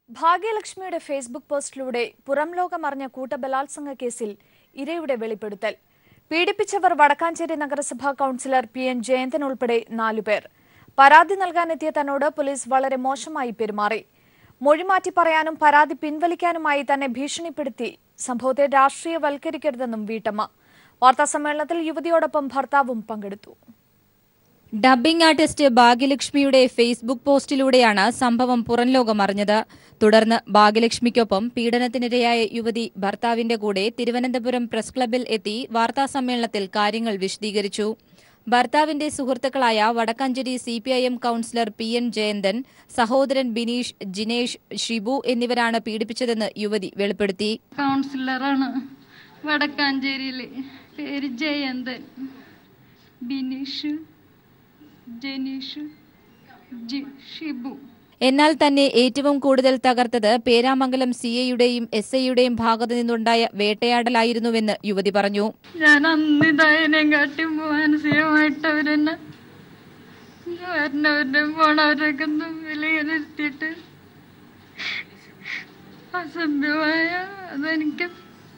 ഭാഗ്യലക്ഷ്മിയുടെ Facebook പോസ്റ്റിലൂടെ പുറം ലോകമറിഞ്ഞ കൂട്ടബലാത്സംഗ കേസിൽ ഇരയുടെ വെളിപ്പെടുത്തൽ പീഡിപ്പിച്ചവർ വടക്കാഞ്ചേരി നഗരസഭാ കൌൺസിലർ പി എൻ ജയന്തൻ ഉൾപ്പെടെ നാലുപേർ പരാതി നൽകാനെത്തിയ തന്നോട് പോലീസ് വളരെ മോശമായി പെരുമാറി മൊഴിമാറ്റി പറയാനും പരാതി പിൻവലിക്കാനുമായി തന്നെ ഭീഷണിപ്പെടുത്തി സംഭവത്തെ രാഷ്ട്രീയവൽക്കരിക്കരുതെന്നും വീട്ടമ്മ വാർത്താസമ്മേളനത്തിൽ യുവതിയോടൊപ്പം ഭർത്താവും പങ്കെടുത്തു ഡബ്ബിംഗ് ആർട്ടിസ്റ്റ് ഭാഗ്യലക്ഷ്മിയുടെ ഫേസ്ബുക്ക് പോസ്റ്റിലൂടെയാണ് സംഭവം പുറംലോകം അറിഞ്ഞത് തുടർന്ന് ഭാഗ്യലക്ഷ്മിക്കൊപ്പം പീഡനത്തിനിരയായ യുവതി ഭർത്താവിന്റെ കൂടെ തിരുവനന്തപുരം പ്രസ് ക്ലബിൽ എത്തി വാർത്താസമ്മേളനത്തിൽ കാര്യങ്ങൾ വിശദീകരിച്ചു ഭർത്താവിന്റെ സുഹൃത്തുക്കളായ Vadakkanchery CPIM councillor P N Jayanthan സഹോദരൻ ബിനീഷ് ജിനേഷ് ഷിബു എന്നിവരാണ് പീഡിപ്പിച്ചതെന്ന് യുവതി വെളിപ്പെടുത്തി കൗൺസിലറാണ് വടക്കാഞ്ചേരിയിൽ പേര് ജയന്തൻ ബിനീഷ് ജനീഷ് ജി ഷിബു എന്നാൽ തന്നെ ഏറ്റവും കൂടുതൽ തകർത്തത് പേരാമംഗലം സി എയുടെയും എസ് ഐയുടെയും ഭാഗത്തു നിന്നുണ്ടായ വേട്ടയാടലായിരുന്നുവെന്ന് യുവതി പറഞ്ഞു ഞാൻ അന്ന് ഇതായതിനെയും കാട്ടി മാനസികമായിട്ട് അവരെന്നെ വരുന്നവരുടെയും പോണവരൊക്കെ മുമ്പിൽ ഇങ്ങനെ ഇരുത്തിയിട്ട് അസഭ്യമായ അതെനിക്ക്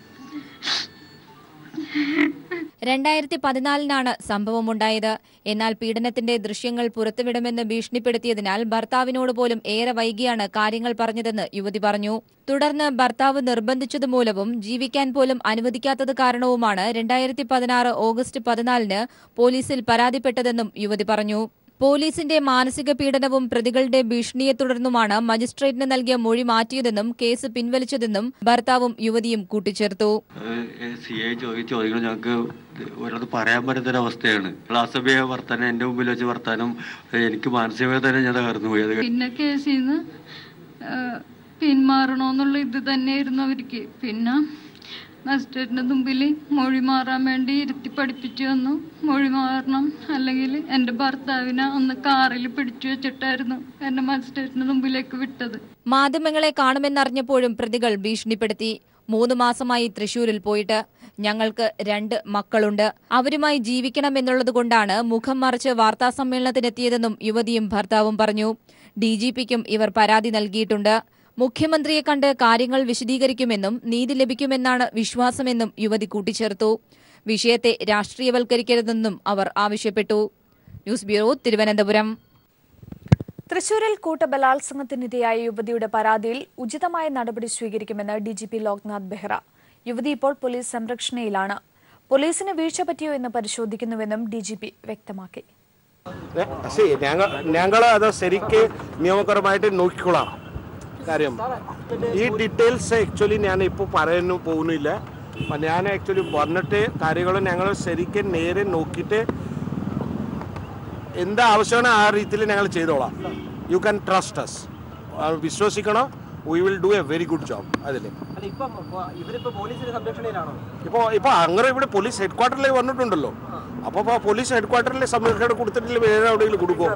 രണ്ടായിരത്തി പതിനാലിനാണ് സംഭവമുണ്ടായത് എന്നാൽ പീഡനത്തിന്റെ ദൃശ്യങ്ങൾ പുറത്തുവിടുമെന്ന് ഭീഷണിപ്പെടുത്തിയതിനാൽ ഭർത്താവിനോട് പോലും ഏറെ വൈകിയാണ് കാര്യങ്ങൾ പറഞ്ഞതെന്ന് യുവതി പറഞ്ഞു തുടർന്ന് ഭർത്താവ് നിർബന്ധിച്ചതുമൂലവും ജീവിക്കാൻ പോലും അനുവദിക്കാത്തത് കാരണവുമാണ് രണ്ടായിരത്തി പതിനാറ് ഓഗസ്റ്റ് പതിനാലിന് പോലീസിൽ പരാതിപ്പെട്ടതെന്നും യുവതി പറഞ്ഞു പോലീസിന്റെ മാനസിക പീഡനവും പ്രതികളുടെ ഭീഷണിയെ തുടർന്നുമാണ് മജിസ്ട്രേറ്റിന് നൽകിയ മൊഴി മാറ്റിയതെന്നും കേസ് പിൻവലിച്ചതെന്നും ഭർത്താവും യുവതിയും കൂട്ടിച്ചേർത്തു സി ഐ ചോദിച്ച ചോദ്യങ്ങൾ ഞങ്ങൾക്ക് ഒരത് പറയാൻ പറ്റുന്നൊരവസ്ഥയാണ് അസഭ്യ വർത്താനം എൻ്റെ മുമ്പിൽ വെച്ച് വർത്താനം എനിക്ക് മാനസികമായി തന്നെ ഞാൻ തകർന്നു പോയി അത് പിന്നെ കേസിൽ നിന്ന് പിന്മാറണമെന്നുള്ള ഇത് തന്നെയായിരുന്നു അവർക്ക് പിന്നെ മജിസ്ട്രേറ്റിന്റെ മുമ്പിൽ മൊഴി മാറാൻ വേണ്ടി ഇരുത്തി പഠിപ്പിച്ചു വന്നു മൊഴി മാറണം അല്ലെങ്കിൽ എൻ്റെ ഭർത്താവിനെ അന്ന് കാറിൽ പിടിച്ചു വെച്ചിട്ടായിരുന്നു എന്നെ മജിസ്ട്രേറ്റിന്റെ മുമ്പിലേക്ക് വിട്ടത് മാധ്യമങ്ങളെ കാണുമെന്നറിഞ്ഞപ്പോഴും പ്രതികൾ ഭീഷണിപ്പെടുത്തി മൂന്ന് മാസമായി തൃശൂരിൽ പോയിട്ട് ഞങ്ങൾക്ക് രണ്ട് മക്കളുണ്ട് അവരുമായി ജീവിക്കണമെന്നുള്ളതുകൊണ്ടാണ് മുഖം മറച്ച് വാർത്താസമ്മേളനത്തിനെത്തിയതെന്നും യുവതിയും ഭർത്താവും പറഞ്ഞു ഡിജിപിക്കും ഇവർ പരാതി നൽകിയിട്ടുണ്ട് മുഖ്യമന്ത്രിയെ കണ്ട് കാര്യങ്ങൾ വിശദീകരിക്കുമെന്നും നീതി ലഭിക്കുമെന്നാണ് വിശ്വാസമെന്നും യുവതി കൂട്ടിച്ചേർത്തു വിഷയത്തെ രാഷ്ട്രീയവൽക്കരിക്കരുതെന്നും അവർ ആവശ്യപ്പെട്ടു ന്യൂസ് ബ്യൂറോ തിരുവനന്തപുരം തൃശൂരിൽ കൂട്ടബലാത്സംഗത്തിനിരയായ യുവതിയുടെ പരാതിയിൽ ഉചിതമായ നടപടി സ്വീകരിക്കുമെന്ന് ഡിജിപി ലോക്നാഥ് ബെഹ്റ യുവതി ഇപ്പോൾ പോലീസ് സംരക്ഷണയിലാണ് പോലീസിന് വീഴ്ച പറ്റിയോ എന്ന് പരിശോധിക്കുന്നുവെന്നും ഡിജിപി വ്യക്തമാക്കി ശരി ഞങ്ങൾ ഞങ്ങൾ അത് ശരിക്ക് നിയമപരമായിട്ട് നോക്കിക്കൊള്ളാം കാര്യം ഈ ഡീറ്റെയിൽസ് ആക്ച്വലി ഞാൻ ഇപ്പോൾ പറയാനും പോകുന്നില്ല അപ്പം ഞാൻ ആക്ച്വലി വന്നിട്ട് കാര്യങ്ങൾ ഞങ്ങൾ ശരിക്കും നേരെ നോക്കിയിട്ട് എന്താ ആവശ്യമാണ് ആ രീതിയിൽ ഞങ്ങൾ ചെയ്തോളാം യു ക്യാൻ ട്രസ്റ്റ് അസ് വിശ്വസിക്കണം we will do a very good job അതിൽ ഇപ്പോൾ ഇപ്പോൾ അങ്ങനെ ഇവിടെ പോലീസ് ഹെഡ് ക്വാർട്ടറിലേക്ക് വന്നിട്ടുണ്ടല്ലോ അപ്പോൾ ഇപ്പോൾ പോലീസ് ഹെഡ് ക്വാർട്ടറിലെ സംരക്ഷണം കൊടുത്തിട്ടില്ല വേറെ എവിടെയെങ്കിലും കൊടുക്കുമോ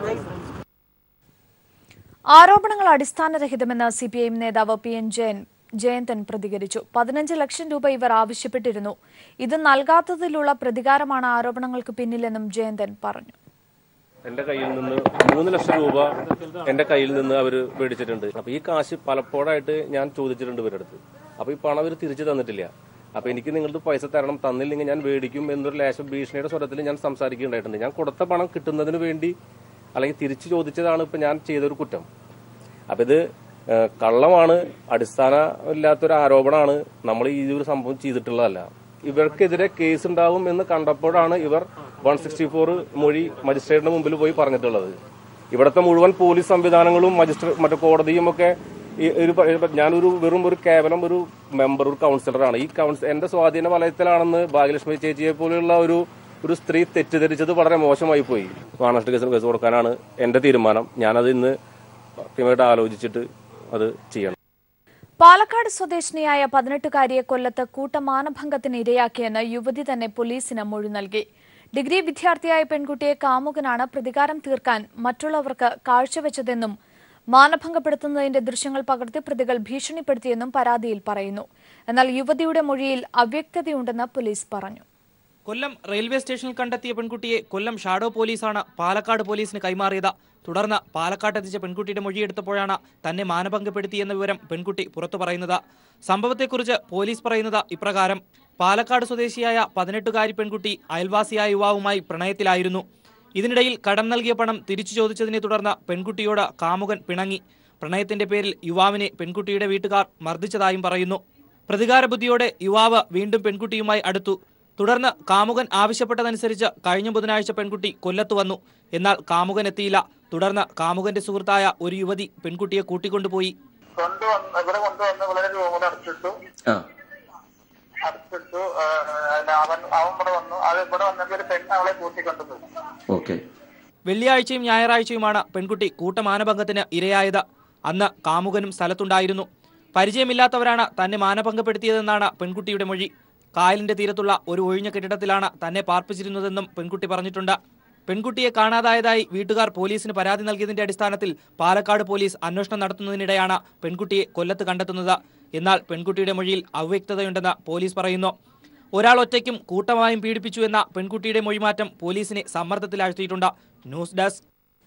ആരോപണങ്ങൾ അടിസ്ഥാനരഹിതമെന്ന് സിപിഐഎം നേതാവ് പി എൻ ജയൻ ജയന്തൻ പ്രതികരിച്ചു പതിനഞ്ച് ലക്ഷം രൂപ ഇവർ ആവശ്യപ്പെട്ടിരുന്നു ഇത് നൽകാത്തതിലുള്ള പ്രതികാരമാണ് ആരോപണങ്ങൾക്ക് പിന്നിലെന്നും ജയന്തൻ പറഞ്ഞു എന്റെ കയ്യിൽ നിന്ന് മൂന്ന് ലക്ഷം രൂപ എന്റെ കയ്യിൽ നിന്ന് അവർ മേടിച്ചിട്ടുണ്ട് അപ്പൊ ഈ കാശ് പലപ്പോഴായിട്ട് ഞാൻ ചോദിച്ചിട്ടുണ്ട് ഇവരുടെ അടുത്ത് അപ്പൊ ഈ പണം ഇവർ തിരിച്ചു തന്നിട്ടില്ല അപ്പൊ എനിക്ക് നിങ്ങളുടെ പൈസ തരണം തന്നില്ലെങ്കിൽ ഞാൻ മേടിക്കും എന്നൊരു ലേശം ഭീഷണിയുടെ സ്വരത്തിൽ ഞാൻ സംസാരിക്കുകയുണ്ടായിട്ടുണ്ട് ഞാൻ കൊടുത്ത പണം കിട്ടുന്നതിന് വേണ്ടി അല്ലെങ്കിൽ തിരിച്ചു ചോദിച്ചതാണ് ഇപ്പൊ ഞാൻ ചെയ്തൊരു കുറ്റം അപ്പൊ ഇത് ഏഹ്, കള്ളമാണ് അടിസ്ഥാനമില്ലാത്തൊരു ആരോപണമാണ് നമ്മൾ ഈ ഒരു സംഭവം ചെയ്തിട്ടുള്ളതല്ല ഇവർക്കെതിരെ കേസ് ഉണ്ടാവും എന്ന് കണ്ടപ്പോഴാണ് ഇവർ വൺ സിക്സ്റ്റി ഫോർ മൊഴി മജിസ്ട്രേറ്റിന്റെ മുമ്പിൽ പോയി പറഞ്ഞിട്ടുള്ളത് ഇവിടുത്തെ മുഴുവൻ പോലീസ് സംവിധാനങ്ങളും മജിസ്ട്രേറ്റ് മറ്റു കോടതിയും ഒക്കെ ഈ ഒരു പ- ഞാനൊരു വെറും ഒരു കേവലം ഒരു മെമ്പർ ഒരു കൗൺസിലറാണ് ഈ കൗൺസിൽ എന്റെ സ്വാധീന വലയത്തിലാണെന്ന് ഭാഗ്യലക്ഷ്മി ചേച്ചിയെ പോലെയുള്ള ഒരു ഒരു സ്ത്രീ തെറ്റിദ്ധരിച്ചത് വളരെ മോശമായി പോയി മാനഷ്ട കേസിന് കേസ് കൊടുക്കാനാണ് എന്റെ തീരുമാനം ഞാനത് ഇന്ന് കൃത്യമായിട്ട് ആലോചിച്ചിട്ട് അത് ചെയ്യണം പാലക്കാട് സ്വദേശിനിയായ പതിനെട്ടുകാരിയെ കൊല്ലത്ത് കൂട്ടമാനഭംഗത്തിന് ഇരയാക്കിയെന്ന് യുവതി തന്നെ പോലീസിന് മൊഴി നൽകി ഡിഗ്രി വിദ്യാർത്ഥിയായ പെൺകുട്ടിയെ കാമുകനാണ് പ്രതികാരം തീർക്കാൻ മറ്റുള്ളവർക്ക് കാഴ്ചവെച്ചതെന്നും മാനഭംഗപ്പെടുത്തുന്നതിന്റെ ദൃശ്യങ്ങൾ പകർത്തി പ്രതികൾ ഭീഷണിപ്പെടുത്തിയെന്നും പരാതിയിൽ പറയുന്നു എന്നാൽ യുവതിയുടെ മൊഴിയിൽ അവ്യക്തതയുണ്ടെന്ന് പോലീസ് പറഞ്ഞു കൊല്ലം റെയിൽവേ സ്റ്റേഷനിൽ കണ്ടെത്തിയ പെൺകുട്ടിയെ കൊല്ലം ഷാഡോ പോലീസാണ് പാലക്കാട് പോലീസിന് കൈമാറിയത് തുടർന്ന് പാലക്കാട്ടെത്തിച്ച പെൺകുട്ടിയുടെ മൊഴിയെടുത്തപ്പോഴാണ് തന്നെ മാനഭംഗപ്പെടുത്തിയെന്ന വിവരം പെൺകുട്ടി പുറത്തു പറയുന്നത് സംഭവത്തെക്കുറിച്ച് പോലീസ് പറയുന്നത് ഇപ്രകാരം പാലക്കാട് സ്വദേശിയായ പതിനെട്ടുകാരി പെൺകുട്ടി അയൽവാസിയായ യുവാവുമായി പ്രണയത്തിലായിരുന്നു ഇതിനിടയിൽ കടം നൽകിയ പണം തിരിച്ചു ചോദിച്ചതിനെ തുടർന്ന് പെൺകുട്ടിയോട് കാമുകൻ പിണങ്ങി പ്രണയത്തിന്റെ പേരിൽ യുവാവിനെ പെൺകുട്ടിയുടെ വീട്ടുകാർ മർദ്ദിച്ചതായും പറയുന്നു പ്രതികാര ബുദ്ധിയോടെ യുവാവ് വീണ്ടും പെൺകുട്ടിയുമായി അടുത്തു തുടർന്ന് കാമുകൻ ആവശ്യപ്പെട്ടതനുസരിച്ച് കഴിഞ്ഞ ബുധനാഴ്ച പെൺകുട്ടി കൊല്ലത്ത് വന്നു എന്നാൽ കാമുകൻ എത്തിയില്ല തുടർന്ന് കാമുകന്റെ സുഹൃത്തായ ഒരു യുവതി പെൺകുട്ടിയെ കൂട്ടിക്കൊണ്ടുപോയി കൊണ്ടുവന്ന് ഇവിടെ കൊണ്ടുവന്ന് വളരെ റൂമിൽ അടച്ചിട്ടു അടച്ചിട്ടു ആ, അല്ല, അവൻ അവൻ ഇവിടെ വന്നു അത് ഇവിടെ വന്നപ്പോൾ ഒരു പെണ്ണ് അവളെ കൂട്ടിക്കൊണ്ടുപോയി ഓക്കെ വെള്ളിയാഴ്ചയും ഞായറാഴ്ചയുമാണ് പെൺകുട്ടി കൂട്ടമാനഭംഗത്തിന് ഇരയായത് അന്ന് കാമുകനും സ്ഥലത്തുണ്ടായിരുന്നു പരിചയമില്ലാത്തവരാണ് തന്നെ മാനഭംഗപ്പെടുത്തിയതെന്നാണ് പെൺകുട്ടിയുടെ മൊഴി കായലിന്റെ തീരത്തുള്ള ഒരു ഒഴിഞ്ഞ കെട്ടിടത്തിലാണ് തന്നെ പാർപ്പിച്ചിരുന്നതെന്നും പെൺകുട്ടി പറഞ്ഞിട്ടുണ്ട് പെൺകുട്ടിയെ കാണാതായതായി വീട്ടുകാർ പോലീസിന് പരാതി നൽകിയതിന്റെ അടിസ്ഥാനത്തിൽ പാലക്കാട് പോലീസ് അന്വേഷണം നടത്തുന്നതിനിടെയാണ് പെൺകുട്ടിയെ കൊല്ലത്ത് കണ്ടെത്തുന്നത് എന്നാൽ പെൺകുട്ടിയുടെ മൊഴിയിൽ അവ്യക്തതയുണ്ടെന്ന് പോലീസ് പറയുന്നു ഒരാൾ ഒറ്റയ്ക്കും കൂട്ടമായും പീഡിപ്പിച്ചു എന്ന പെൺകുട്ടിയുടെ മൊഴിമാറ്റം പോലീസിനെ സമ്മർദ്ദത്തിലാഴ്ത്തിയിട്ടുണ്ട് ന്യൂസ് ഡെസ്ക്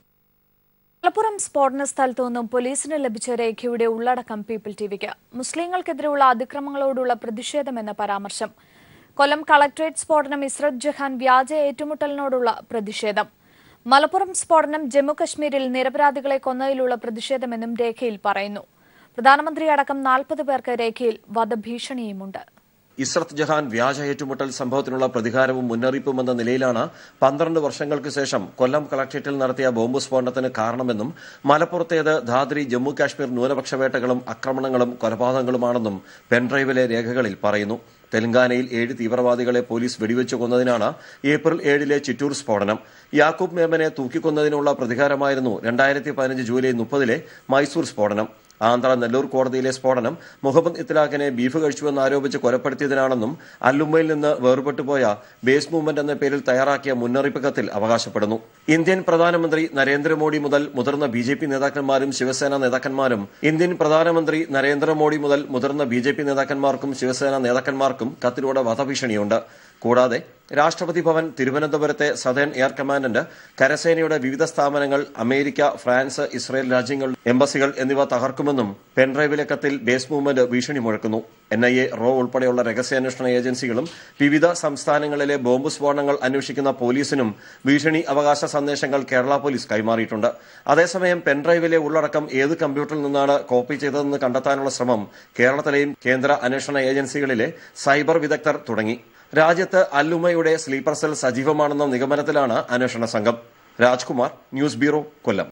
മലപ്പുറം സ്ഫോടന സ്ഥലത്തു നിന്നും പോലീസിന് ലഭിച്ച രേഖയുടെ ഉള്ളടക്കം പീപ്പിൾ ടിവിക്ക് മുസ്ലിങ്ങൾക്കെതിരെയുള്ള അതിക്രമങ്ങളോടുള്ള പ്രതിഷേധമെന്ന പരാമർശം കൊല്ലം കളക്ടറേറ്റ് സ്ഫോടനം ഇസ്രത് ജഹാൻ വ്യാജ ഏറ്റുമുട്ടലിനോടുള്ള പ്രതിഷേധം മലപ്പുറം സ്ഫോടനം ജമ്മുകശ്മീരിൽ നിരപരാധികളെ കൊന്നതിലുള്ള പ്രതിഷേധമെന്നും രേഖയിൽ പറയുന്നു പ്രധാനമന്ത്രി അടക്കം നാൽപ്പത് പേർക്ക് രേഖയിൽ വധഭീഷണിയുമുണ്ട് ഇസ്രത്ത് ജഹാൻ വ്യാജ ഏറ്റുമുട്ടൽ സംഭവത്തിനുള്ള പ്രതികാരവും മുന്നറിയിപ്പും എന്ന നിലയിലാണ് പന്ത്രണ്ട് വർഷങ്ങൾക്ക് ശേഷം കൊല്ലം കളക്ട്രേറ്റിൽ നടത്തിയ ബോംബ് സ്ഫോടനത്തിന് കാരണമെന്നും മലപ്പുറത്തേത് ധാദ്രി ജമ്മു കാശ്മീർ ന്യൂനപക്ഷ വേട്ടകളും ആക്രമണങ്ങളും കൊലപാതകങ്ങളുമാണെന്നും പെൻഡ്രൈവിലെ രേഖകളിൽ പറയുന്നു തെലങ്കാനയിൽ ഏഴ് തീവ്രവാദികളെ പോലീസ് വെടിവെച്ചു കൊന്നതിനാണ് ഏപ്രിൽ ഏഴിലെ ചിറ്റൂർ സ്ഫോടനം യാക്കൂബ് മേമനെ തൂക്കിക്കൊന്നതിനുള്ള പ്രതികാരമായിരുന്നു രണ്ടായിരത്തി പതിനഞ്ച് ജൂലൈ മുപ്പതിലെ മൈസൂർ സ്ഫോടനം ആന്ധ്ര നെല്ലൂർ കോടതിയിലെ സ്ഫോടനം മുഹമ്മദ് ഇത്ലാഖിനെ ബീഫ് കഴിച്ചുവെന്ന് ആരോപിച്ച് കൊലപ്പെടുത്തിയതിനാണെന്നും അല്ലുമ്മയിൽ നിന്ന് വേർപെട്ടുപോയ ബേസ് മൂവ്മെന്റ് എന്ന പേരിൽ തയ്യാറാക്കിയ മുന്നറിയിപ്പ് കത്തിൽ അവകാശപ്പെടുന്നു ഇന്ത്യൻ പ്രധാനമന്ത്രി നരേന്ദ്രമോദി മുതൽ മുതിർന്ന ബി ജെ പി നേതാക്കന്മാരും ശിവസേന നേതാക്കന്മാരും ഇന്ത്യൻ പ്രധാനമന്ത്രി നരേന്ദ്രമോദി മുതൽ മുതിർന്ന ബി ജെ പി നേതാക്കന്മാർക്കും ശിവസേന നേതാക്കന്മാർക്കും കത്തിലൂടെ വധഭീഷണിയുണ്ട് കൂടാതെ രാഷ്ട്രപതി ഭവൻ തിരുവനന്തപുരത്തെ സദേൺ എയർ കമാൻഡന്റ് കരസേനയുടെ വിവിധ സ്ഥാപനങ്ങൾ അമേരിക്ക ഫ്രാൻസ് ഇസ്രായേൽ രാജ്യങ്ങൾ എംബസികൾ എന്നിവ തകർക്കുമെന്നും പെൻഡ്രൈവിലെ കത്തിൽ ബേസ് മൂവ്മെന്റ് ഭീഷണി മുഴക്കുന്നു എൻ ഐ എ റോ ഉൾപ്പെടെയുള്ള രഹസ്യാന്വേഷണ ഏജൻസികളും വിവിധ സംസ്ഥാനങ്ങളിലെ ബോംബ് സ്ഫോടനങ്ങൾ അന്വേഷിക്കുന്ന പോലീസിനും ഭീഷണി അവകാശ സന്ദേശങ്ങൾ കേരള പോലീസ് കൈമാറിയിട്ടുണ്ട് അതേസമയം പെൻഡ്രൈവിലെ ഉള്ളടക്കം ഏത് കമ്പ്യൂട്ടറിൽ നിന്നാണ് കോപ്പി ചെയ്തതെന്ന് കണ്ടെത്താനുള്ള ശ്രമം കേരളത്തിലെയും കേന്ദ്ര അന്വേഷണ ഏജൻസികളിലെ സൈബർ വിദഗ്ധർ തുടങ്ങി രാജ്യത്ത് അല്ലുമയുടെ സ്ലീപ്പർ സെൽ സജീവമാണെന്ന നിഗമനത്തിലാണ് അന്വേഷണ സംഘം രാജ്കുമാർ ന്യൂസ് ബ്യൂറോ കൊല്ലം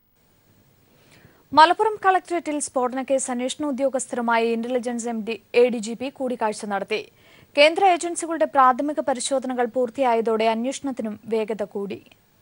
മലപ്പുറം കളക്ടറേറ്റിൽ സ്ഫോടന കേസ് അന്വേഷണ ഉദ്യോഗസ്ഥരുമായി intelligence M D A D G P കൂടിക്കാഴ്ച നടത്തി കേന്ദ്ര ഏജൻസികളുടെ പ്രാഥമിക പരിശോധനകൾ പൂർത്തിയായതോടെ അന്വേഷണത്തിനും വേഗത കൂടി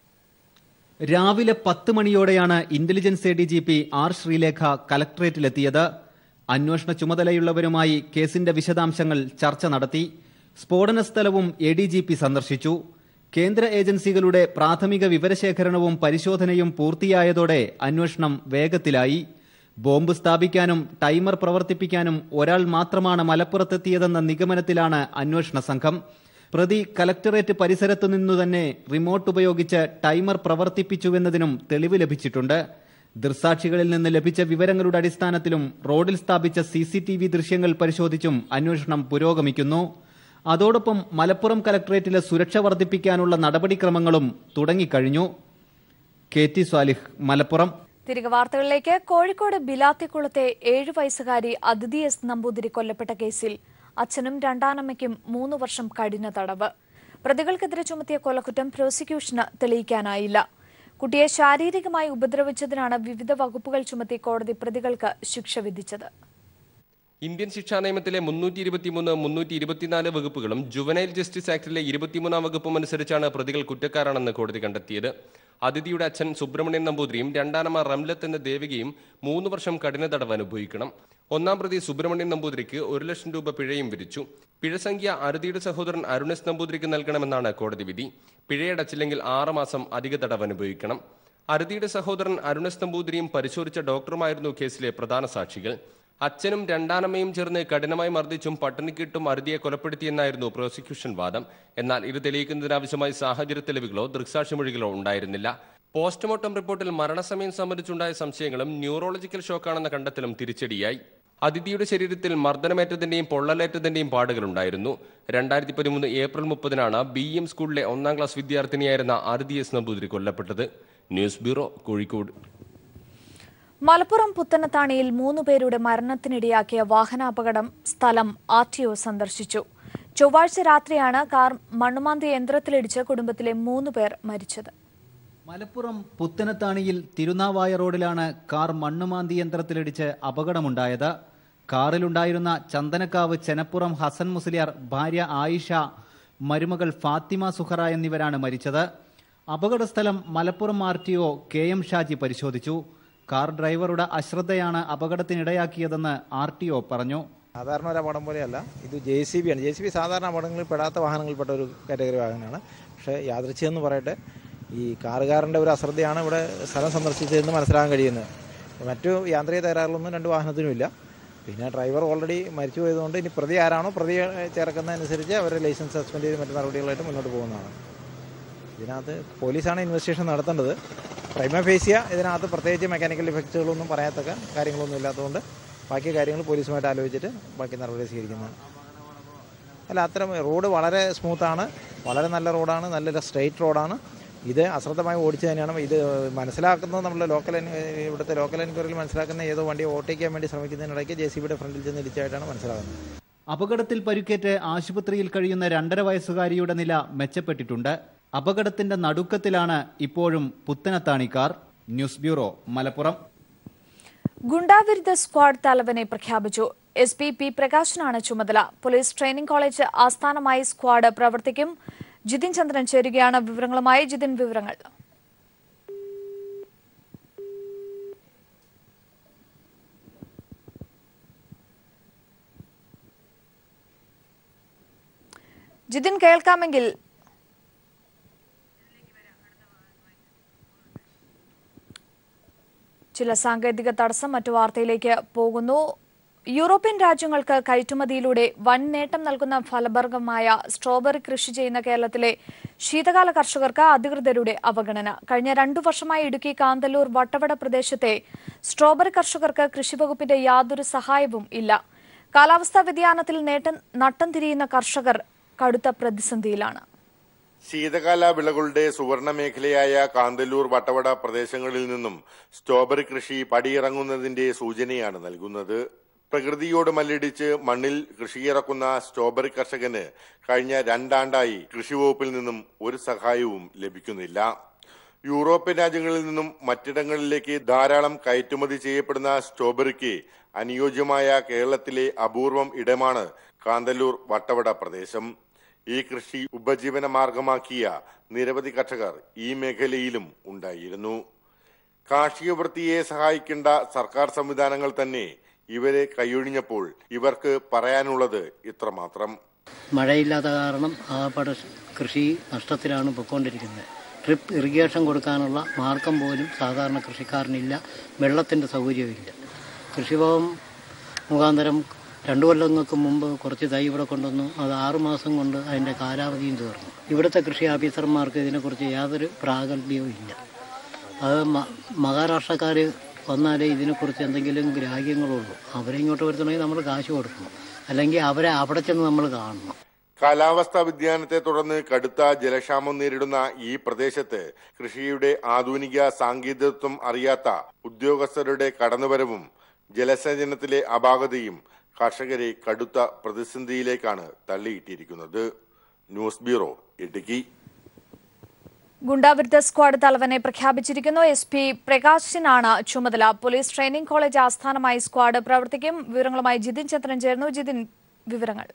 രാവിലെ പത്ത് മണിയോടെയാണ് intelligence A D G P R Sreelekha കലക്ടറേറ്റിലെത്തിയത് അന്വേഷണ ചുമതലയുള്ളവരുമായി കേസിന്റെ വിശദാംശങ്ങൾ ചർച്ച നടത്തി സ്ഫോടന സ്ഥലവും എ ഡി ജി പി സന്ദർശിച്ചു കേന്ദ്ര ഏജൻസികളുടെ പ്രാഥമിക വിവരശേഖരണവും പരിശോധനയും പൂർത്തിയായതോടെ അന്വേഷണം വേഗത്തിലായി ബോംബ് സ്ഥാപിക്കാനും ടൈമർ പ്രവർത്തിപ്പിക്കാനും ഒരാൾ മാത്രമാണ് മലപ്പുറത്തെത്തിയതെന്ന നിഗമനത്തിലാണ് അന്വേഷണ സംഘം പ്രതി കലക്ടറേറ്റ് പരിസരത്തു നിന്നു തന്നെ റിമോട്ട് ഉപയോഗിച്ച് ടൈമർ പ്രവർത്തിപ്പിച്ചുവെന്നതിനും തെളിവ് ലഭിച്ചിട്ടുണ്ട് ദൃക്സാക്ഷികളിൽ നിന്ന് ലഭിച്ച വിവരങ്ങളുടെ അടിസ്ഥാനത്തിലും റോഡിൽ സ്ഥാപിച്ച സി സി ടി വി ദൃശ്യങ്ങൾ പരിശോധിച്ചും അന്വേഷണം പുരോഗമിക്കുന്നു അതോടൊപ്പം മലപ്പുറം കലക്ടറേറ്റിലെ സുരക്ഷ വർദ്ധിപ്പിക്കാനുള്ള നടപടിക്രമങ്ങളും തുടങ്ങിക്കഴിഞ്ഞു കെ ടി സ്വാലിഹ് മലപ്പുറം തിരികെ വാർത്തകളിലേക്ക് കോഴിക്കോട് ബിലാത്തിക്കുളത്തെ ഏഴു വയസ്സുകാരി അതിഥി എസ് നമ്പൂതിരി കൊല്ലപ്പെട്ട കേസിൽ അച്ഛനും രണ്ടാനമ്മയ്ക്കും മൂന്ന് വർഷം കഠിന തടവ് പ്രതികൾക്കെതിരെ ചുമത്തിയ കൊലക്കുറ്റം പ്രോസിക്യൂഷന് തെളിയിക്കാനായില്ല കുട്ടിയെ ശാരീരികമായി ഉപദ്രവിച്ചതിനാണ് വിവിധ വകുപ്പുകൾ ചുമത്തി കോടതി പ്രതികൾക്ക് ശിക്ഷ വിധിച്ചത് ഇന്ത്യൻ ശിക്ഷാ നിയമത്തിലെ മുന്നൂറ്റി ഇരുപത്തിമൂന്ന് മുന്നൂറ്റി ഇരുപത്തിനാല് വകുപ്പുകളും ജുവനൈൽ ജസ്റ്റിസ് ആക്ടിലെ ഇരുപത്തിമൂന്നാം വകുപ്പും അനുസരിച്ചാണ് പ്രതികൾ കുറ്റക്കാരാണെന്ന് കോടതി കണ്ടെത്തിയത് അതിഥിയുടെ അച്ഛൻ സുബ്രഹ്മണ്യൻ നമ്പൂതിരിയും രണ്ടാനമ്മ റംലത്ത് എന്ന ദേവികയും മൂന്ന് വർഷം കഠിന തടവ് അനുഭവിക്കണം ഒന്നാം പ്രതി സുബ്രഹ്മണ്യൻ നമ്പൂതിരിക്ക് ഒരു ലക്ഷം രൂപ പിഴയും വിധിച്ചു പിഴസംഖ്യ അരുതിയുടെ സഹോദരൻ അരുണസ് നമ്പൂതിരിക്ക് നൽകണമെന്നാണ് കോടതി വിധി പിഴയടച്ചില്ലെങ്കിൽ ആറ് മാസം അധിക തടവ് അനുഭവിക്കണം അരുതിയുടെ സഹോദരൻ അരുണസ് നമ്പൂതിരിയും പരിശോധിച്ച ഡോക്ടറുമായിരുന്നു കേസിലെ പ്രധാന സാക്ഷികൾ അച്ഛനും രണ്ടാനമ്മയും ചേർന്ന് കഠിനമായി മർദ്ദിച്ചും പട്ടിണിക്കിട്ടും അരുതിയെ കൊലപ്പെടുത്തിയെന്നായിരുന്നു പ്രോസിക്യൂഷൻ വാദം എന്നാൽ ഇത് തെളിയിക്കുന്നതിനാവശ്യമായ സാഹചര്യ തെളിവുകളോ ദൃക്സാക്ഷിമൊഴികളോ ഉണ്ടായിരുന്നില്ല പോസ്റ്റ്മോർട്ടം റിപ്പോർട്ടിൽ മരണസമയം സംബന്ധിച്ചുണ്ടായ സംശയങ്ങളും ന്യൂറോളജിക്കൽ ഷോക്കാണെന്ന കണ്ടെത്തലും തിരിച്ചടിയായി അതിഥിയുടെ ശരീരത്തിൽ മർദ്ദനമേറ്റതിന്റെയും പൊള്ളലേറ്റതിന്റെയും പാടുകളുണ്ടായിരുന്നു രണ്ടായിരത്തി പതിമൂന്ന് ഏപ്രിൽ മുപ്പതിനാണ് ബി എം സ്കൂളിലെ ഒന്നാം ക്ലാസ് വിദ്യാർത്ഥിനിയായിരുന്ന ആരതി എസ് നമ്പൂതിരി കൊല്ലപ്പെട്ടത് ന്യൂസ് ബ്യൂറോ കോഴിക്കോട് മലപ്പുറം പുത്തനത്താണിയിൽ മൂന്ന് പേരുടെ മരണത്തിനിടയാക്കിയ വാഹനാപകടം സ്ഥലം ആർ ടി ഒ സന്ദർശിച്ചു ചൊവ്വാഴ്ച രാത്രിയാണ് കാർ മണ്ണുമാന്തി യന്ത്രത്തിലിടിച്ച് കുടുംബത്തിലെ മൂന്ന് പേർ മരിച്ചത് മലപ്പുറം പുത്തനത്താണിയിൽ തിരുനാവായ റോഡിലാണ് കാർ മണ്ണുമാന്തി യന്ത്രത്തിലിടിച്ച് അപകടമുണ്ടായത് കാറിലുണ്ടായിരുന്ന ചന്ദനക്കാവ് ചെനപ്പുറം ഹസൻ മുസ്ലിയാർ ഭാര്യ ആയിഷ മരുമകൾ ഫാത്തിമ സുഹറ എന്നിവരാണ് മരിച്ചത് അപകടസ്ഥലം Malappuram R T O K M Shaji പരിശോധിച്ചു കാർ ഡ്രൈവറുടെ അശ്രദ്ധയാണ് അപകടത്തിനിടയാക്കിയതെന്ന് ആർ ടി ഒ പറഞ്ഞു സാധാരണ ഒരു അപകടം പോലെയല്ല ഇത് ജെ സി ബി ആണ് ജെ സി ബി സാധാരണ അപകടങ്ങളിൽ പെടാത്ത വാഹനങ്ങളിൽപ്പെട്ട ഒരു കാറ്റഗറി വാഹനമാണ് പക്ഷേ യാദൃച്ഛ്യമെന്ന് പറയട്ടെ ഈ കാറുകാരൻ്റെ ഒരു അശ്രദ്ധയാണ് ഇവിടെ സ്ഥലം സന്ദർശിച്ചതെന്ന് മനസ്സിലാക്കാൻ കഴിയുന്നത് മറ്റു യാന്ത്രിക തകരാറിലൊന്നും രണ്ട് വാഹനത്തിനും ഇല്ല പിന്നെ ഡ്രൈവർ ഓൾറെഡി മരിച്ചു പോയതുകൊണ്ട് ഇനി പ്രതി ആരാണോ പ്രതി ചേർക്കുന്നതനുസരിച്ച് അവരുടെ ലൈസൻസ് സസ്പെൻഡ് ചെയ്ത് മറ്റു നടപടികളായിട്ട് മുന്നോട്ട് പോകുന്നതാണ് ഇതിനകത്ത് പോലീസാണ് ഇൻവെസ്റ്റിഗേഷൻ നടത്തേണ്ടത് പ്രൈമ ഫേസിയ ഇതിനകത്ത് പ്രത്യേകിച്ച് മെക്കാനിക്കൽ ഇഫക്റ്റുകളൊന്നും പറയാത്തക്ക കാര്യങ്ങളൊന്നും ഇല്ലാത്തതുകൊണ്ട് ബാക്കി കാര്യങ്ങൾ പോലീസുമായിട്ട് ആലോചിച്ചിട്ട് ബാക്കി നടപടി സ്വീകരിക്കുന്നതാണ് അല്ല അത്തരം റോഡ് വളരെ സ്മൂത്താണ് വളരെ നല്ല റോഡാണ് നല്ല സ്ട്രെയിറ്റ് റോഡാണ് ഇത് അശ്രദ്ധമായി ഓടിച്ചു തന്നെയാണ് ഇത് മനസ്സിലാക്കുന്നത് നമ്മുടെ ലോക്കൽ എൻ- ഇവിടുത്തെ ലോക്കൽ എൻക്വയറിയിൽ മനസ്സിലാക്കുന്ന ഏതോ വണ്ടി ഓവർടേക്ക് വേണ്ടി ശ്രമിക്കുന്നതിനിടയ്ക്ക് ജെ സി ബിയുടെ ഫ്രണ്ടിൽ ചെന്ന് ഇടിച്ചായിട്ടാണ് മനസ്സിലാകുന്നത് അപകടത്തിൽ പരിക്കേറ്റ് ആശുപത്രിയിൽ കഴിയുന്ന രണ്ടര വയസ്സുകാരിയുടെ നില മെച്ചപ്പെട്ടിട്ടുണ്ട് അപകടത്തിന്റെ നടുക്കത്തിലാണ് ഇപ്പോഴും പുത്തനത്താണിക്കാർ ന്യൂസ് ബ്യൂറോ മലപ്പുറം ഗുണ്ടാവിരുദ്ധ സ്ക്വാഡ് തലവനെ പ്രഖ്യാപിച്ചു എസ് പി പി പ്രകാശനാണ് ചുമതല പോലീസ് ട്രെയിനിംഗ് കോളേജ് ആസ്ഥാനമായി സ്ക്വാഡ് പ്രവർത്തിക്കും ജിതിൻ ചന്ദ്രൻ ചേരുകയാണ് വിവരങ്ങളുമായി ജിതിൻ വിവരങ്ങൾ ജിതിൻ കേൾക്കാമെങ്കിൽ ചില സാങ്കേതിക തടസ്സം മറ്റു വാർത്തയിലേക്ക് പോകുന്നു യൂറോപ്യൻ രാജ്യങ്ങൾക്ക് കയറ്റുമതിയിലൂടെ വൻ നേട്ടം നൽകുന്ന ഫലവർഗമായ സ്ട്രോബെറി കൃഷി ചെയ്യുന്ന കേരളത്തിലെ ശീതകാല കർഷകർക്ക് അധികൃതരുടെ അവഗണന കഴിഞ്ഞ രണ്ടു വർഷമായി ഇടുക്കി കാന്തല്ലൂർ വട്ടവട പ്രദേശത്തെ സ്ട്രോബെറി കർഷകർക്ക് കൃഷിവകുപ്പിന്റെ യാതൊരു സഹായവും ഇല്ല കാലാവസ്ഥാ വ്യതിയാനത്തിൽ നേട്ടം നട്ടം തിരിയുന്ന കർഷകർ കടുത്ത പ്രതിസന്ധിയിലാണ് ശീതകാല വിളകളുടെ സുവർണ മേഖലയായ കാന്തല്ലൂർ വട്ടവട പ്രദേശങ്ങളിൽ നിന്നും സ്ട്രോബെറി കൃഷി പടിയിറങ്ങുന്നതിന്റെ സൂചനയാണ് നൽകുന്നത് പ്രകൃതിയോട് മല്ലിടിച്ച് മണ്ണിൽ കൃഷിയിറക്കുന്ന സ്ട്രോബെറി കർഷകന് കഴിഞ്ഞ രണ്ടാണ്ടായി കൃഷിവകുപ്പിൽ നിന്നും ഒരു സഹായവും ലഭിക്കുന്നില്ല യൂറോപ്യൻ രാജ്യങ്ങളിൽ നിന്നും മറ്റിടങ്ങളിലേക്ക് ധാരാളം കയറ്റുമതി ചെയ്യപ്പെടുന്ന സ്ട്രോബെറിക്ക് അനുയോജ്യമായ കേരളത്തിലെ അപൂർവം ഇടമാണ് കാന്തല്ലൂർ വട്ടവട പ്രദേശം ഈ കൃഷി ഉപജീവന മാർഗമാക്കിയ നിരവധി കർഷകർ ഈ മേഖലയിലും ഉണ്ടായിരുന്നു കാർഷിക വൃത്തിയെ സഹായിക്കേണ്ട സർക്കാർ സംവിധാനങ്ങൾ തന്നെ ഇവരെ കൈയൊഴിഞ്ഞപ്പോൾ ഇവർക്ക് പറയാനുള്ളത് ഇത്രമാത്രം മഴയില്ലാത്ത കാരണം ആകപ്പാട് കൃഷി നഷ്ടത്തിലാണ് പൊയ്ക്കൊണ്ടിരിക്കുന്നത് ഡ്രിപ്പ് ഇറിഗേഷൻ കൊടുക്കാനുള്ള മാർഗം പോലും സാധാരണ കൃഷിക്കാരനില്ല വെള്ളത്തിൻ്റെ സൗകര്യമില്ല കൃഷിഭവൻ മുഖാന്തരം രണ്ടു കൊല്ലങ്ങൾക്ക് മുമ്പ് കുറച്ച് തൈ ഇവിടെ കൊണ്ടുവന്നു അത് ആറുമാസം കൊണ്ട് അതിൻ്റെ കാലാവധിയും തീർന്നു ഇവിടുത്തെ കൃഷി ഓഫീസർമാർക്ക് ഇതിനെക്കുറിച്ച് യാതൊരു പ്രാഗൽഭ്യവും ഇല്ല അത് മ- മഹാരാഷ്ട്രക്കാർ വന്നാലേ ഇതിനെക്കുറിച്ച് എന്തെങ്കിലും ഗ്രാഹ്യങ്ങളുള്ളൂ അവരെ ഇങ്ങോട്ട് വരുത്തണമെങ്കിൽ നമ്മൾ കാശ് കൊടുക്കണം അല്ലെങ്കിൽ അവരെ അവിടെ ചെന്ന് നമ്മൾ കാണണം കാലാവസ്ഥാ വ്യതിയാനത്തെ തുടർന്ന് കടുത്ത ജലക്ഷാമം നേരിടുന്ന ഈ പ്രദേശത്ത് കൃഷിയുടെ ആധുനിക സാങ്കേതികത്വം അറിയാത്ത ഉദ്യോഗസ്ഥരുടെ കടന്നുവരവും ജലസേചനത്തിലെ അപാകതയും കർഷകരെ കടുത്ത പ്രതിസന്ധിയിലേക്കാണ് തള്ളിയിട്ടിരിക്കുന്നത് ന്യൂസ് ബ്യൂറോ ഇടുക്കി ഗുണ്ടാവിരുദ്ധ സ്ക്വാഡ് തലവനെ പ്രഖ്യാപിച്ചിരിക്കുന്നു എസ് പി പ്രകാശിനാണ് ചുമതല പോലീസ് ട്രെയിനിംഗ് കോളേജ് ആസ്ഥാനമായി സ്ക്വാഡ് പ്രവർത്തിക്കും വിവരങ്ങളുമായി ജിതിൻ ചന്ദ്രൻ ചേർന്നു ജിതിൻ വിവരങ്ങൾ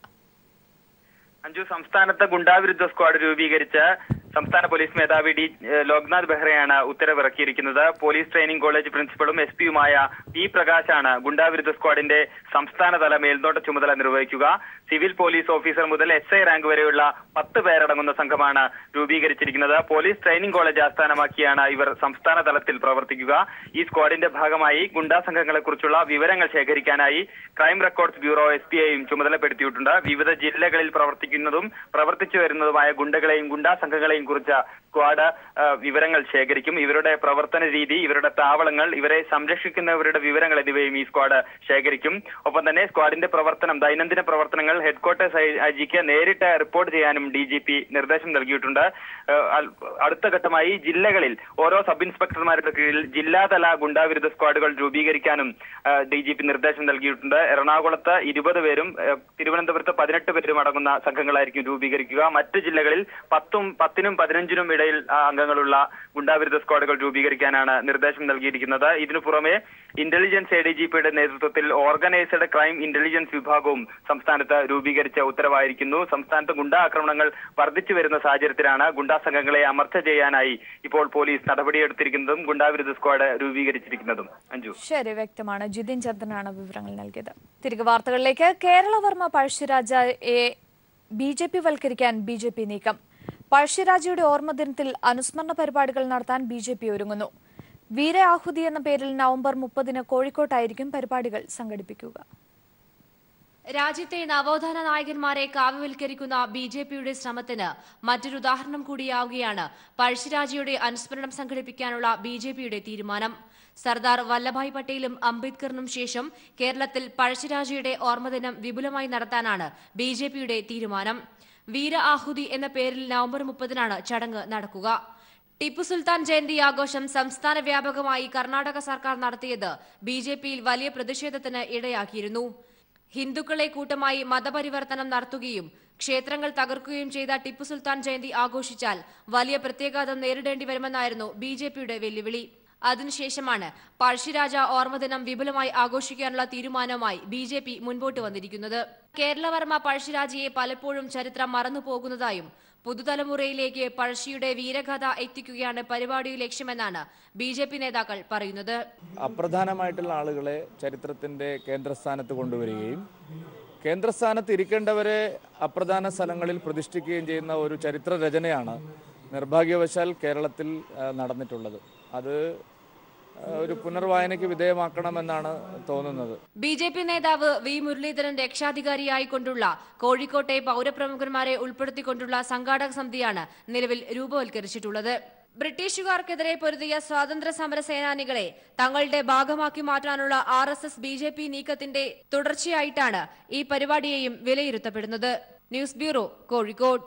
അഞ്ചു സംസ്ഥാനത്ത് ഗുണ്ടാവിരുദ്ധ സ്ക്വാഡ് രൂപീകരിച്ച് സംസ്ഥാന പോലീസ് മേധാവി ഡി ഏഹ് ലോക്നാഥ് ബെഹ്റയാണ് ഉത്തരവിറക്കിയിരിക്കുന്നത് പോലീസ് ട്രെയിനിംഗ് കോളേജ് പ്രിൻസിപ്പളും എസ് പിയുമായ പി പ്രകാശാണ് ഗുണ്ടാവിരുദ്ധ സ്ക്വാഡിന്റെ സംസ്ഥാനതല മേൽനോട്ട ചുമതല നിർവഹിക്കുക സിവിൽ പോലീസ് ഓഫീസർ മുതൽ എസ് ഐ റാങ്ക് വരെയുള്ള പത്ത് പേരടങ്ങുന്ന സംഘമാണ് രൂപീകരിച്ചിരിക്കുന്നത് പോലീസ് ട്രെയിനിംഗ് കോളേജ് ആസ്ഥാനമാക്കിയാണ് ഇവർ സംസ്ഥാന തലത്തിൽ പ്രവർത്തിക്കുക ഈ സ്ക്വാഡിന്റെ ഭാഗമായി ഗുണ്ടാ സംഘങ്ങളെ കുറിച്ചുള്ള വിവരങ്ങൾ ശേഖരിക്കാനായി crime records bureau S P ഐയും ചുമതലപ്പെടുത്തിയിട്ടുണ്ട് വിവിധ ജില്ലകളിൽ പ്രവർത്തിക്കുന്ന പ്രവർത്തിക്കുന്നതും പ്രവർത്തിച്ചു വരുന്നതുമായ ഗുണ്ടകളെയും ഗുണ്ടാ സംഘങ്ങളെയും കുറിച്ച സ്ക്വാഡ് ആ, വിവരങ്ങൾ ശേഖരിക്കും ഇവരുടെ പ്രവർത്തന രീതി ഇവരുടെ താവളങ്ങൾ ഇവരെ സംരക്ഷിക്കുന്നവരുടെ വിവരങ്ങൾ എന്നിവയും ഈ സ്ക്വാഡ് ശേഖരിക്കും ഒപ്പം തന്നെ സ്ക്വാഡിന്റെ പ്രവർത്തനം ദൈനംദിന പ്രവർത്തനങ്ങൾ ഹെഡ്ക്വാർട്ടേഴ്സ് ഐ ജിക്ക് നേരിട്ട് റിപ്പോർട്ട് ചെയ്യാനും ഡി ജി പി നിർദ്ദേശം നൽകിയിട്ടുണ്ട് ആ, അൽ- അടുത്ത ഘട്ടമായി ജില്ലകളിൽ ഓരോ സബ് ഇൻസ്പെക്ടർമാരുടെ കീഴിൽ ജില്ലാതല ഗുണ്ടാവിരുദ്ധ സ്ക്വാഡുകൾ രൂപീകരിക്കാനും ഡി ജി പി നിർദ്ദേശം നൽകിയിട്ടുണ്ട് എറണാകുളത്ത് ഇരുപത് പേരും ആ, തിരുവനന്തപുരത്ത് പതിനെട്ട് പേരും അടങ്ങുന്ന സംഘങ്ങളായിരിക്കും രൂപീകരിക്കുക മറ്റ് ജില്ലകളിൽ പത്തും പത്തിനും പതിനഞ്ചിനും ഇടയിൽ ആ, അംഗങ്ങളുള്ള ഗുണ്ടാവിരുദ്ധ സ്ക്വാഡുകൾ രൂപീകരിക്കാനാണ് നിർദ്ദേശം നൽകിയിരിക്കുന്നത് ഇതിനു പുറമെ ഇന്റലിജൻസ് എ ഡി ജി പിയുടെ നേതൃത്വത്തിൽ ഓർഗനൈസ്ഡ് ക്രൈം ഇന്റലിജൻസ് വിഭാഗവും സംസ്ഥാനത്ത് രൂപീകരിച്ച ഉത്തരവായിരിക്കുന്നു സംസ്ഥാനത്ത് ഗുണ്ടാ ആക്രമണങ്ങൾ വർദ്ധിച്ചു വരുന്ന സാഹചര്യത്തിലാണ് ഗുണ്ടാ സംഘങ്ങളെ അമർച്ച ചെയ്യാനായി ഇപ്പോൾ പോലീസ് നടപടിയെടുത്തിരിക്കുന്നതും ഗുണ്ടാവിരുദ്ധ സ്ക്വാഡ് രൂപീകരിച്ചിരിക്കുന്നതും അഞ്ജു ശരി വ്യക്തമാണ് ജിതിൻ ചന്ദ്രനാണ് വിവരങ്ങൾ നൽകിയത് തിരികെ വാർത്തകളിലേക്ക് കേരളവർമ്മ പഴശ്ശിരാജയെ ബി ജെ പി വൽക്കരിക്കാൻ ബി ജെ പി നീക്കം പഴശ്ശിരാജയുടെ ഓർമ്മദിനത്തിൽ അനുസ്മരണ പരിപാടികൾ നടത്താൻ ബി ജെ പി ഒരുങ്ങുന്നു വീര ആഹുതി എന്ന പേരിൽ നവംബർ മുപ്പതിന് കോഴിക്കോട്ടായിരിക്കും പരിപാടികൾ സംഘടിപ്പിക്കുക രാജ്യത്തെ നവോത്ഥാന നായകന്മാരെ കാവ്യവൽക്കരിക്കുന്ന ബി ജെ പിയുടെ ശ്രമത്തിന് മറ്റൊരു ഉദാഹരണം കൂടിയാവുകയാണ് പഴശ്ശിരാജയുടെ അനുസ്മരണം സംഘടിപ്പിക്കാനുള്ള ബി ജെ പിയുടെ തീരുമാനം സർദാർ വല്ലഭായ് പട്ടേലും അംബേദ്കറിനും ശേഷം കേരളത്തിൽ പഴശ്ശിരാജയുടെ ഓർമ്മദിനം വിപുലമായി നടത്താനാണ് ബി ജെ പിയുടെ തീരുമാനം വീര ആഹുതി എന്ന പേരിൽ നവംബർ മുപ്പതിനാണ് ചടങ്ങ് നടക്കുക ടിപ്പു സുൽത്താൻ ജയന്തി ആഘോഷം സംസ്ഥാന വ്യാപകമായി കർണാടക സർക്കാർ നടത്തിയത് ബി ജെ പിയിൽ വലിയ പ്രതിഷേധത്തിന് ഇടയാക്കിയിരുന്നു ഹിന്ദുക്കളെ കൂട്ടമായി മതപരിവർത്തനം നടത്തുകയും ക്ഷേത്രങ്ങൾ തകർക്കുകയും ചെയ്ത ടിപ്പു സുൽത്താൻ ജയന്തി ആഘോഷിച്ചാൽ വലിയ പ്രത്യാഘാതം നേരിടേണ്ടി വരുമെന്നായിരുന്നു ബി ജെ പിയുടെ വെല്ലുവിളി അതിനുശേഷമാണ് പഴശ്ശിരാജ ഓർമ്മദിനം വിപുലമായി ആഘോഷിക്കാനുള്ള തീരുമാനവുമായി ബി ജെ പി മുൻപോട്ട് വന്നിരിക്കുന്നത് കേരളവർമ്മ പഴശ്ശിരാജയെ പലപ്പോഴും ചരിത്രം മറന്നുപോകുന്നതായും പുതുതലമുറയിലേക്ക് പഴശ്ശിയുടെ വീരകഥ എത്തിക്കുകയാണ് പരിപാടി ലക്ഷ്യമെന്നാണ് ബി ജെ പി നേതാക്കൾ പറയുന്നത് അപ്രധാനമായിട്ടുള്ള ആളുകളെ ചരിത്രത്തിൻ്റെ കേന്ദ്രസ്ഥാനത്ത് കൊണ്ടുവരികയും കേന്ദ്രസ്ഥാനത്ത് ഇരിക്കേണ്ടവരെ അപ്രധാന സ്ഥലങ്ങളിൽ പ്രതിഷ്ഠിക്കുകയും ചെയ്യുന്ന ഒരു ചരിത്ര രചനയാണ് നിർഭാഗ്യവശാൽ കേരളത്തിൽ ആ, നടന്നിട്ടുള്ളത് അത് ആ, ഒരു പുനർവായനയ്ക്ക് വിധേയമാക്കണമെന്നാണ് തോന്നുന്നത് ബി ജെ പി നേതാവ് വി മുരളീധരൻ രക്ഷാധികാരിയായിക്കൊണ്ടുള്ള കോഴിക്കോട്ടെ പൗരപ്രമുഖന്മാരെ ഉൾപ്പെടുത്തിക്കൊണ്ടുള്ള സംഘാടക സമിതിയാണ് നിലവിൽ രൂപവൽക്കരിച്ചിട്ടുള്ളത് ബ്രിട്ടീഷുകാർക്കെതിരെ പൊരുതിയ സ്വാതന്ത്ര്യ സമര സേനാനികളെ തങ്ങളുടെ ഭാഗമാക്കി മാറ്റാനുള്ള R S S B J P നീക്കത്തിന്റെ തുടർച്ചയായിട്ടാണ് ഈ പരിപാടിയെയും വിലയിരുത്തപ്പെടുന്നത് ന്യൂസ് ബ്യൂറോ കോഴിക്കോട്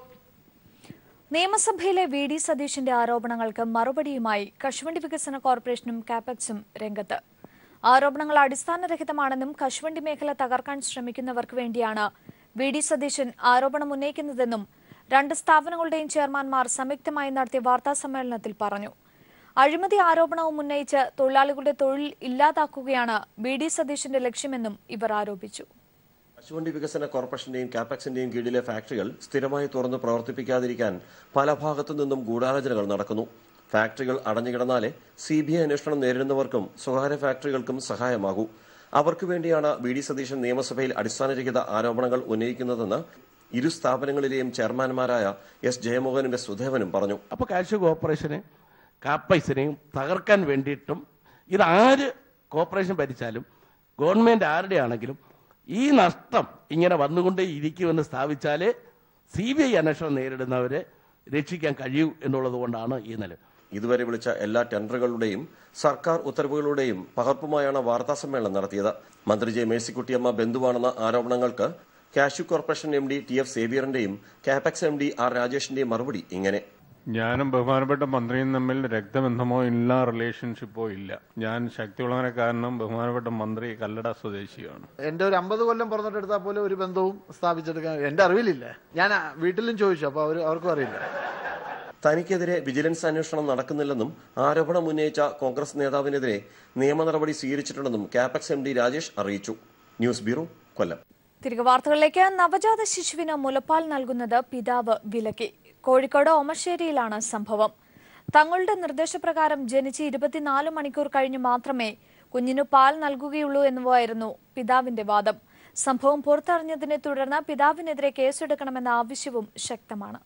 നിയമസഭയിലെ വി ഡി സതീഷിന്റെ ആരോപണങ്ങൾക്ക് മറുപടിയുമായി കശുവണ്ടി വികസന കോർപ്പറേഷനും കാപെക്സും രംഗത്ത് ആരോപണങ്ങൾ അടിസ്ഥാനരഹിതമാണെന്നും കശുവണ്ടി മേഖല തകർക്കാൻ ശ്രമിക്കുന്നവർക്ക് വേണ്ടിയാണ് വി ഡി സതീശൻ ആരോപണം ഉന്നയിക്കുന്നതെന്നും രണ്ട് സ്ഥാപനങ്ങളുടെയും ചെയർമാൻമാർ സംയുക്തമായി നടത്തിയ വാർത്താ സമ്മേളനത്തിൽ പറഞ്ഞു അഴിമതി ആരോപണവും ഉന്നയിച്ച് തൊഴിലാളികളുടെ തൊഴിൽ ഇല്ലാതാക്കുകയാണ് വി ഡി സതീശന്റെ ലക്ഷ്യമെന്നും ഇവർ ആരോപിച്ചു കശുവണ്ടി വികസന കോർപ്പറേഷന്റെയും കാപെക്സിന്റെയും കീഴിലെ ഫാക്ടറികൾ സ്ഥിരമായി തുറന്ന് പ്രവർത്തിപ്പിക്കാതിരിക്കാൻ പല ഭാഗത്തു നിന്നും ഗൂഢാലോചനകൾ നടക്കുന്നു ഫാക്ടറികൾ അടഞ്ഞുകിടന്നാലേ സി ബി ഐ അന്വേഷണം നേരിടുന്നവർക്കും സ്വകാര്യ ഫാക്ടറികൾക്കും സഹായമാകൂ അവർക്ക് വേണ്ടിയാണ് വി ഡി സതീശൻ നിയമസഭയിൽ അടിസ്ഥാനരഹിത ആരോപണങ്ങൾ ഉന്നയിക്കുന്നതെന്ന് ഇരു സ്ഥാപനങ്ങളിലെയും ചെയർമാൻമാരായ എസ് ജയമോഹനും എസ് സുധേവനും പറഞ്ഞു അപ്പോൾ കാഷ്യൂ കോർപ്പറേഷനെ കാപ്പൈസിനെയും തകർക്കാൻ വേണ്ടിയിട്ടും ഇത് ആര് കോർപ്പറേഷൻ ഭരിച്ചാലും ഗവൺമെൻറ് ആരുടെ ആണെങ്കിലും ഈ നഷ്ടം ഇങ്ങനെ വന്നുകൊണ്ടേ ഇരിക്കുമെന്ന് സ്ഥാപിച്ചാലേ സി ബി ഐ അന്വേഷണം നേരിടുന്നവരെ രക്ഷിക്കാൻ കഴിയൂ എന്നുള്ളത് കൊണ്ടാണ് ഈ നില ഇതുവരെ വിളിച്ച എല്ലാ ടെൻഡറുകളുടെയും സർക്കാർ ഉത്തരവുകളുടെയും പകർപ്പുമായാണ് വാർത്താ സമ്മേളനം നടത്തിയത് മന്ത്രി ജെ മേഴ്സിക്കുട്ടിയമ്മ ബന്ധുവാണെന്ന ആരോപണങ്ങൾക്ക് cashew corporation M D T F സേവിയറിന്റെയും കാപെക്സ് എം ഡി ആർ രാജേഷിന്റെയും മറുപടി ഇങ്ങനെ ഞാനും ബഹുമാനപ്പെട്ട മന്ത്രിയും തമ്മിൽ രക്തബന്ധമോ ഇല്ല റിലേഷൻഷിപ്പോ ഇല്ല ഞാൻ ശക്തികുളങ്ങരക്കാരനും ബഹുമാനപ്പെട്ട മന്ത്രി കല്ലട സ്വദേശിയാണ് എന്റെ ഒരു അമ്പത് കൊല്ലം പുറത്തോട്ടെടുത്താൽ പോലും ഒരു ബന്ധവും സ്ഥാപിച്ചെടുക്കാൻ എന്റെ അറിവിലില്ല ഞാൻ ആ വീട്ടിലും ചോദിച്ചു അപ്പൊ അവർ അവർക്കും അറിയില്ല തനിക്കെതിരെ വിജിലൻസ് അന്വേഷണം നടക്കുന്നില്ലെന്നും ആരോപണം ഉന്നയിച്ച കോൺഗ്രസ് നേതാവിനെതിരെ നിയമ നടപടി സ്വീകരിച്ചിട്ടുണ്ടെന്നും കാപെക്സ് എം ഡി രാജേഷ് അറിയിച്ചു ന്യൂസ് ബ്യൂറോ കൊല്ലം തിരികെ വാർത്തകളിലേക്ക് നവജാത ശിശുവിന് മുലപ്പാൽ നൽകുന്നത് പിതാവ് വിലക്കി കോഴിക്കോട് ഓമശ്ശേരിയിലാണ് സംഭവം തങ്ങളുടെ നിർദ്ദേശപ്രകാരം ജനിച്ച് ഇരുപത്തിനാല് മണിക്കൂർ കഴിഞ്ഞ് മാത്രമേ കുഞ്ഞിനു പാൽ നൽകുകയുള്ളൂ എന്നുമായിരുന്നു പിതാവിന്റെ വാദം സംഭവം പുറത്തറിഞ്ഞതിനെ തുടർന്ന് പിതാവിനെതിരെ കേസെടുക്കണമെന്ന ആവശ്യവും ശക്തമാണ്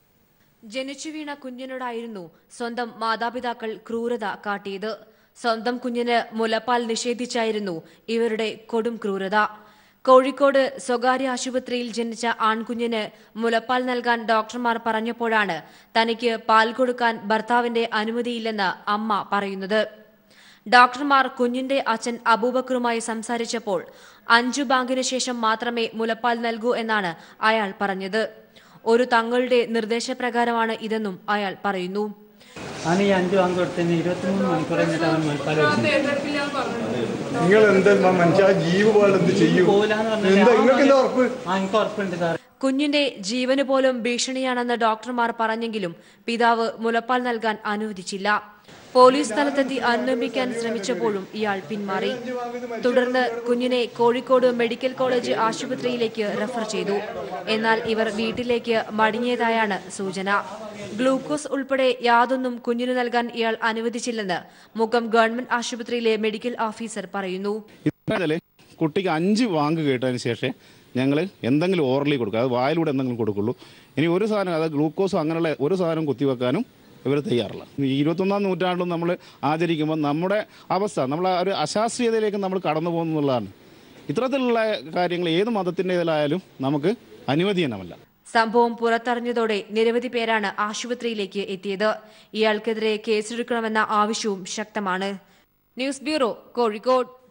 ജനിച്ചു വീണ കുഞ്ഞിനോടായിരുന്നു സ്വന്തം മാതാപിതാക്കൾ ക്രൂരത കാട്ടിയത് സ്വന്തം കുഞ്ഞിന് മുലപ്പാൽ നിഷേധിച്ചായിരുന്നു ഇവരുടെ കൊടും ക്രൂരത കോഴിക്കോട് സ്വകാര്യ ആശുപത്രിയിൽ ജനിച്ച ആൺകുഞ്ഞിന് മുലപ്പാൽ നൽകാൻ ഡോക്ടർമാർ പറഞ്ഞപ്പോഴാണ് തനിക്ക് പാൽ കൊടുക്കാൻ ഭർത്താവിന്റെ അനുമതിയില്ലെന്ന് അമ്മ പറയുന്നത് ഡോക്ടർമാർ കുഞ്ഞിന്റെ അച്ഛൻ അബൂബക്കറുമായി സംസാരിച്ചപ്പോൾ അഞ്ചു ബാങ്കിന് ശേഷം മാത്രമേ മുലപ്പാൽ നൽകൂ എന്നാണ് അയാൾ പറഞ്ഞത് ഒരു തങ്ങളുടെ നിർദ്ദേശപ്രകാരമാണ് ഇതെന്നും അയാൾ പറയുന്നു അവന് ഈ അഞ്ചു ബാങ്ക് കൊടുത്തതിന് ഇരുപത്തിമൂന്ന് മണിക്കൂർ കഴിഞ്ഞിട്ട് അവൻ മുലപ്പാൽ നിങ്ങൾ എന്താ മനുഷ്യ ജീവപാൽ എന്ത് ചെയ്യും എന്താ നിങ്ങൾക്ക് എന്താ ഉറപ്പ് ആ എനിക്ക് ഉറപ്പുണ്ട് സാർ കുഞ്ഞിന്റെ ജീവന് പോലും ഭീഷണിയാണെന്ന് ഡോക്ടർമാർ പറഞ്ഞെങ്കിലും പിതാവ് മുലപ്പാൽ നൽകാൻ അനുവദിച്ചില്ല പോലീസ് സ്ഥലത്തെത്തി അനുനമിക്കാൻ ശ്രമിച്ചപ്പോഴും ഇയാൾ പിന്മാറി തുടർന്ന് കുഞ്ഞിനെ കോഴിക്കോട് മെഡിക്കൽ കോളേജ് ആശുപത്രിയിലേക്ക് റഫർ ചെയ്തു എന്നാൽ ഇവർ വീട്ടിലേക്ക് മടങ്ങിയതായാണ് സൂചന ഗ്ലൂക്കോസ് ഉൾപ്പെടെ യാതൊന്നും കുഞ്ഞിനു നൽകാൻ ഇയാൾ അനുവദിച്ചില്ലെന്ന് മുഖം ഗവൺമെന്റ് ആശുപത്രിയിലെ മെഡിക്കൽ ഓഫീസർ പറയുന്നു ഇപ്പോഴല്ലേ കുട്ടിക്ക് അഞ്ച് വാങ്ക് കേട്ടതിന് ശേഷം ഞങ്ങൾ എന്തെങ്കിലും ഓറലി കൊടുക്കുക അത് വായിലൂടെ എന്തെങ്കിലും കൊടുക്കുള്ളൂ ഇനി ഒരു സാധനം അതായത് ഗ്ലൂക്കോസോ അങ്ങനെയുള്ള ഒരു സാധനം കുത്തിവെക്കാനും ഇവർ തയ്യാറല്ല ഈ ഇരുപത്തൊന്നാം നൂറ്റാണ്ടിൽ നമ്മൾ ആചരിക്കുമ്പോൾ നമ്മുടെ അവസ്ഥ നമ്മൾ ആ ഒരു അശാസ്ത്രീയതയിലേക്ക് നമ്മൾ കടന്നു പോകുന്നുള്ളതാണ് ഇത്തരത്തിലുള്ള കാര്യങ്ങൾ ഏത് മതത്തിൻ്റെതിലായാലും നമുക്ക് അനുവദീയമല്ല സംഭവം പുറത്തറിഞ്ഞതോടെ നിരവധി പേരാണ് ആശുപത്രിയിലേക്ക് എത്തിയത് ഇയാൾക്കെതിരെ കേസെടുക്കണമെന്ന ആവശ്യവും ശക്തമാണ് ന്യൂസ് ബ്യൂറോ കോഴിക്കോട്